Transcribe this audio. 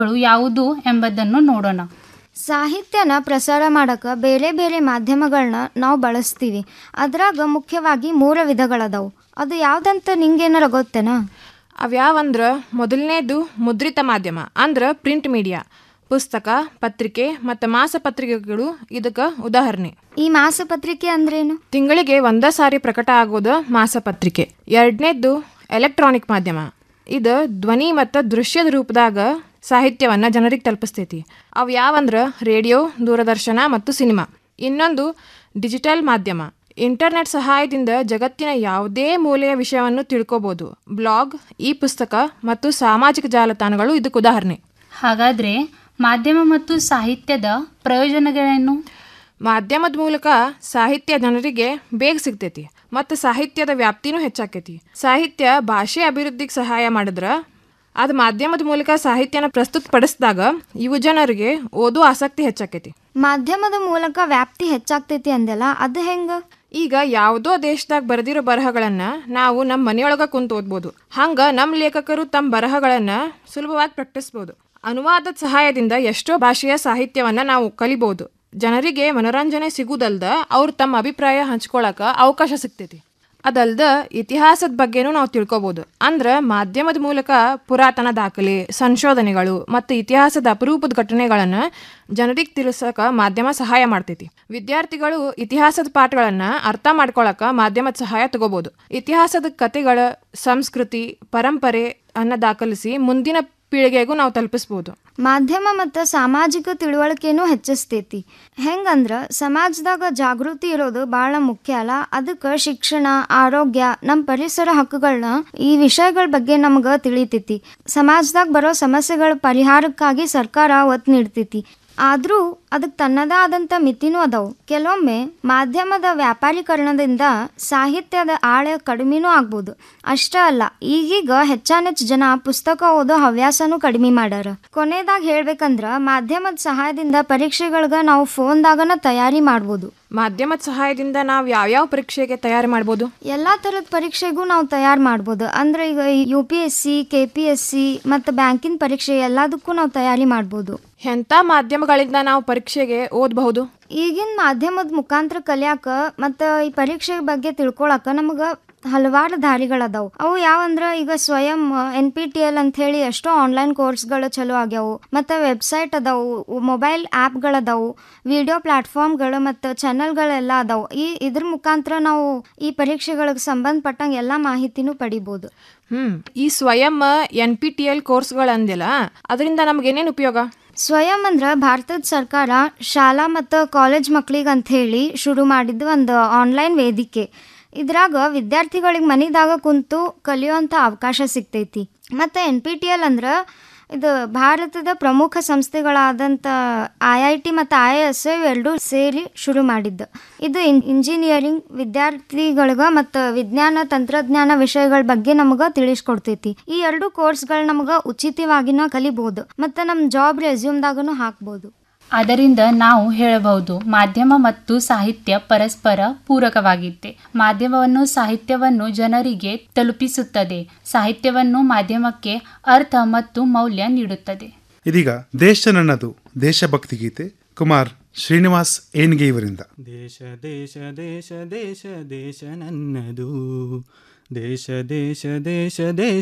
ಯಾವುದು ಎಂಬುದನ್ನು ನೋಡೋಣ ಸಾಹಿತ್ಯನ ಪ್ರಸಾರ ಮಾಡಕ್ಕೆ ಬೇರೆ ಬೇರೆ ಮಾಧ್ಯಮಗಳನ್ನ ನಾವು ಬಳಸ್ತೀವಿ ಅದ್ರಾಗ ಮುಖ್ಯವಾಗಿ ಮೂರು ವಿಧಗಳದಾವು ಅದು ಯಾವ್ದಂತ ನಿಂಗೇನಾರ ಗೊತ್ತೇನಾ ಅವ್ಯಾವಂದ್ರೆ ಮೊದಲನೇದು ಮುದ್ರಿತ ಮಾಧ್ಯಮ ಅಂದ್ರೆ ಪ್ರಿಂಟ್ ಮೀಡಿಯಾ ಪುಸ್ತಕ ಪತ್ರಿಕೆ ಮತ್ತು ಮಾಸಪತ್ರಿಕೆಗಳು ಇದಕ್ಕೆ ಉದಾಹರಣೆ ಈ ಮಾಸಪತ್ರಿಕೆ ಅಂದ್ರೇನು ತಿಂಗಳಿಗೆ ಒಂದೇ ಸಾರಿ ಪ್ರಕಟ ಆಗೋದು ಮಾಸಪತ್ರಿಕೆ ಎರಡನೇದ್ದು ಎಲೆಕ್ಟ್ರಾನಿಕ್ ಮಾಧ್ಯಮ ಇದು ಧ್ವನಿ ಮತ್ತು ದೃಶ್ಯದ ರೂಪದಾಗ ಸಾಹಿತ್ಯವನ್ನು ಜನರಿಗೆ ತಲುಪಿಸ್ತೈತಿ ಅವು ಯಾವಂದ್ರೆ ರೇಡಿಯೋ ದೂರದರ್ಶನ ಮತ್ತು ಸಿನಿಮಾ ಇನ್ನೊಂದು ಡಿಜಿಟಲ್ ಮಾಧ್ಯಮ ಇಂಟರ್ನೆಟ್ ಸಹಾಯದಿಂದ ಜಗತ್ತಿನ ಯಾವುದೇ ಮೂಲೆಯ ವಿಷಯವನ್ನು ತಿಳ್ಕೊಬೋದು ಬ್ಲಾಗ್ ಇ ಪುಸ್ತಕ ಮತ್ತು ಸಾಮಾಜಿಕ ಜಾಲತಾಣಗಳು ಇದಕ್ಕೆ ಉದಾಹರಣೆ ಹಾಗಾದರೆ ಮಾಧ್ಯಮ ಮತ್ತು ಸಾಹಿತ್ಯದ ಪ್ರಯೋಜನಗಳೇನು ಮಾಧ್ಯಮದ ಮೂಲಕ ಸಾಹಿತ್ಯ ಜನರಿಗೆ ಬೇಗ ಸಿಗ್ತೈತಿ ಮತ್ತು ಸಾಹಿತ್ಯದ ವ್ಯಾಪ್ತಿನೂ ಹೆಚ್ಚಾಕೈತಿ ಸಾಹಿತ್ಯ ಭಾಷೆ ಅಭಿವೃದ್ಧಿಗೆ ಸಹಾಯ ಮಾಡಿದ್ರೆ ಅದು ಮಾಧ್ಯಮದ ಮೂಲಕ ಸಾಹಿತ್ಯನ ಪ್ರಸ್ತುತಪಡಿಸಿದಾಗ ಯುವ ಜನರಿಗೆ ಓದೋ ಆಸಕ್ತಿ ಹೆಚ್ಚಾಕೈತಿ ಮಾಧ್ಯಮದ ಮೂಲಕ ವ್ಯಾಪ್ತಿ ಹೆಚ್ಚಾಗ್ತೈತಿ ಅಂದೆಲ್ಲ ಅದು ಹೆಂಗ ಈಗ ಯಾವುದೋ ದೇಶದಾಗ ಬರೆದಿರೋ ಬರಹಗಳನ್ನು ನಾವು ನಮ್ಮ ಮನೆಯೊಳಗೆ ಕುಂತು ಓದ್ಬೋದು ಹಂಗೆ ನಮ್ಮ ಲೇಖಕರು ತಮ್ಮ ಬರಹಗಳನ್ನು ಸುಲಭವಾಗಿ ಪ್ರಕಟಿಸ್ಬೋದು ಅನುವಾದದ ಸಹಾಯದಿಂದ ಎಷ್ಟೋ ಭಾಷೆಯ ಸಾಹಿತ್ಯವನ್ನು ನಾವು ಕಲಿಬೋದು ಜನರಿಗೆ ಮನೋರಂಜನೆ ಸಿಗುದಲ್ದ ಅವ್ರು ತಮ್ಮ ಅಭಿಪ್ರಾಯ ಹಂಚ್ಕೊಳಕ ಅವಕಾಶ ಸಿಗ್ತೈತಿ ಅದಲ್ದ ಇತಿಹಾಸದ ಬಗ್ಗೆನೂ ನಾವು ತಿಳ್ಕೊಬೋದು ಅಂದ್ರೆ ಮಾಧ್ಯಮದ ಮೂಲಕ ಪುರಾತನ ದಾಖಲೆ ಸಂಶೋಧನೆಗಳು ಮತ್ತು ಇತಿಹಾಸದ ಅಪರೂಪದ ಘಟನೆಗಳನ್ನು ಜನರಿಗೆ ತಿಳಿಸಕ ಮಾಧ್ಯಮ ಸಹಾಯ ಮಾಡ್ತೈತಿ ವಿದ್ಯಾರ್ಥಿಗಳು ಇತಿಹಾಸದ ಪಾಠಗಳನ್ನು ಅರ್ಥ ಮಾಡ್ಕೊಳಕ ಮಾಧ್ಯಮದ ಸಹಾಯ ತಗೋಬೋದು ಇತಿಹಾಸದ ಕತೆಗಳ ಸಂಸ್ಕೃತಿ ಪರಂಪರೆ ಅನ್ನ ದಾಖಲಿಸಿ ಮುಂದಿನ ಪೀಳಿಗೆಗೂ ನಾವು ತಲುಪಿಸ್ಬೋದು ಮಾಧ್ಯಮ ಮತ್ತು ಸಾಮಾಜಿಕ ತಿಳುವಳಿಕೆನೂ ಹೆಚ್ಚಿಸ್ತೈತಿ ಹೆಂಗಂದ್ರ ಸಮಾಜದಾಗ ಜಾಗೃತಿ ಇರೋದು ಭಾಳ ಮುಖ್ಯ ಅಲ್ಲ ಅದಕ್ಕೆ ಶಿಕ್ಷಣ ಆರೋಗ್ಯ ನಮ್ಮ ಪರಿಸರ ಹಕ್ಕುಗಳನ್ನ ಈ ವಿಷಯಗಳ ಬಗ್ಗೆ ನಮ್ಗೆ ತಿಳಿತೈತಿ ಸಮಾಜದಾಗ ಬರೋ ಸಮಸ್ಯೆಗಳ ಪರಿಹಾರಕ್ಕಾಗಿ ಸರ್ಕಾರ ಒತ್ತು ನೀಡ್ತೈತಿ ಆದರೂ ಅದಕ್ಕೆ ತನ್ನದೇ ಆದಂಥ ಮಿತಿನೂ ಅದಾವು ಕೆಲವೊಮ್ಮೆ ಮಾಧ್ಯಮದ ವ್ಯಾಪಾರೀಕರಣದಿಂದ ಸಾಹಿತ್ಯದ ಆಳ ಕಡಿಮೆನೂ ಆಗ್ಬೋದು ಅಷ್ಟೇ ಅಲ್ಲ ಈಗೀಗ ಹೆಚ್ಚಾನೆಚ್ಚು ಜನ ಪುಸ್ತಕ ಓದೋ ಹವ್ಯಾಸನೂ ಕಡಿಮೆ ಮಾಡ್ಯಾರ ಕೊನೆಯದಾಗ ಹೇಳ್ಬೇಕಂದ್ರ ಮಾಧ್ಯಮದ ಸಹಾಯದಿಂದ ಪರೀಕ್ಷೆಗಳ್ಗ ನಾವು ಫೋನ್ದಾಗನ ತಯಾರಿ ಮಾಡ್ಬೋದು ಮಾಧ್ಯಮದ ಸಹಾಯದಿಂದ ನಾವು ಯಾವ್ಯಾವ ಪರೀಕ್ಷೆಗೆ ತಯಾರಿ ಮಾಡ್ಬೋದು ಎಲ್ಲ ಥರದ ಪರೀಕ್ಷೆಗೂ ನಾವು ತಯಾರು ಮಾಡ್ಬೋದು ಅಂದ್ರೆ ಈಗ U P S C K P S C ಮತ್ತು ಬ್ಯಾಂಕಿನ ಪರೀಕ್ಷೆ ಎಲ್ಲದಕ್ಕೂ ನಾವು ತಯಾರಿ ಮಾಡ್ಬೋದು ಎಂಥ ಮಾಧ್ಯಮಗಳಿಂದ ನಾವು ಪರೀಕ್ಷೆಗೆ ಓದಬಹುದು ಈಗಿನ ಮಾಧ್ಯಮದ ಮುಖಾಂತರ ಕಲಿಯಾಕ ಮತ್ತು ಈ ಪರೀಕ್ಷೆ ಬಗ್ಗೆ ತಿಳ್ಕೊಳಕ ನಮಗೆ ಹಲವಾರು ದಾರಿಗಳದಾವು ಅವು ಯಾವಂದ್ರ ಈಗ ಸ್ವಯಂ ಎನ್ ಪಿ ಟಿ ಎಲ್ ಅಂತ ಹೇಳಿ ಎಷ್ಟೋ ಆನ್ಲೈನ್ ಕೋರ್ಸ್ಗಳು ಚಲೋ ಆಗ್ಯಾವು ಮತ್ತು ವೆಬ್ಸೈಟ್ ಅದಾವು ಮೊಬೈಲ್ ಆ್ಯಪ್ಗಳದಾವು ವಿಡಿಯೋ ಪ್ಲಾಟ್ಫಾರ್ಮ್ಗಳು ಮತ್ತು ಚಾನಲ್ಗಳೆಲ್ಲ ಅದಾವು ಈ ಇದ್ರ ಮುಖಾಂತರ ನಾವು ಈ ಪರೀಕ್ಷೆಗಳಿಗೆ ಸಂಬಂಧಪಟ್ಟಂಗೆ ಎಲ್ಲ ಮಾಹಿತಿನೂ ಪಡಿಬೋದು ಹ್ಮ್ ಈ Swayam N P T L ಕೋರ್ಸ್ಗಳಂದಿಲ್ಲ ಅದರಿಂದ ನಮ್ಗೇನೇನು ಉಪಯೋಗ ಸ್ವಯಂ ಅಂದ್ರೆ ಭಾರತದ ಸರ್ಕಾರ ಶಾಲಾ ಮತ್ತು ಕಾಲೇಜ್ ಮಕ್ಳಿಗೆ ಅಂತ ಹೇಳಿ ಶುರು ಮಾಡಿದ್ದು ಒಂದು ಆನ್ಲೈನ್ ವೇದಿಕೆ ಇದ್ರಾಗ ವಿದ್ಯಾರ್ಥಿಗಳಿಗೆ ಮನಿದಾಗ ಕುಂತು ಕಲಿಯುವಂಥ ಅವಕಾಶ ಸಿಗ್ತೈತಿ ಮತ್ತು ಎನ್ ಪಿ ಟಿ ಎಲ್ ಅಂದ್ರೆ ಇದು ಭಾರತದ ಪ್ರಮುಖ ಸಂಸ್ಥೆಗಳಾದಂಥ ಐ ಐ ಟಿ ಮತ್ತು ಐ ಎಸ್ ಇವೆರಡೂ ಸೇರಿ ಶುರು ಮಾಡಿದ್ದು ಇದು ಇನ್ ಇಂಜಿನಿಯರಿಂಗ್ ವಿದ್ಯಾರ್ಥಿಗಳಿಗೆ ಮತ್ತು ವಿಜ್ಞಾನ ತಂತ್ರಜ್ಞಾನ ವಿಷಯಗಳ ಬಗ್ಗೆ ನಮಗೆ ತಿಳಿಸ್ಕೊಡ್ತೈತಿ ಈ ಎರಡು ಕೋರ್ಸ್ಗಳು ನಮಗೆ ಉಚಿತವಾಗಿನ ಕಲಿಬೋದು ಮತ್ತು ನಮ್ಮ ಜಾಬ್ ರೆಸ್ಯೂಮ್ದಾಗನು ಹಾಕ್ಬೋದು ಅದರಿಂದ ನಾವು ಹೇಳಬಹುದು ಮಾಧ್ಯಮ ಮತ್ತು ಸಾಹಿತ್ಯ ಪರಸ್ಪರ ಪೂರಕವಾಗಿತ್ತೆ ಮಾಧ್ಯಮವನ್ನು ಸಾಹಿತ್ಯವನ್ನು ಜನರಿಗೆ ತಲುಪಿಸುತ್ತದೆ ಸಾಹಿತ್ಯವನ್ನು ಮಾಧ್ಯಮಕ್ಕೆ ಅರ್ಥ ಮತ್ತು ಮೌಲ್ಯ ನೀಡುತ್ತದೆ ಇದೀಗ ದೇಶ ನನ್ನದು ದೇಶಭಕ್ತಿ ಗೀತೆ ಕುಮಾರ್ ಶ್ರೀನಿವಾಸ್ ಏನ್ಗೆ ಇವರಿಂದ ದೇಶ ದೇಶ ದೇಶ ದೇಶ ದೇಶ ನನ್ನದು ದೇಶ ದೇಶ ದೇಶ ದೇಶ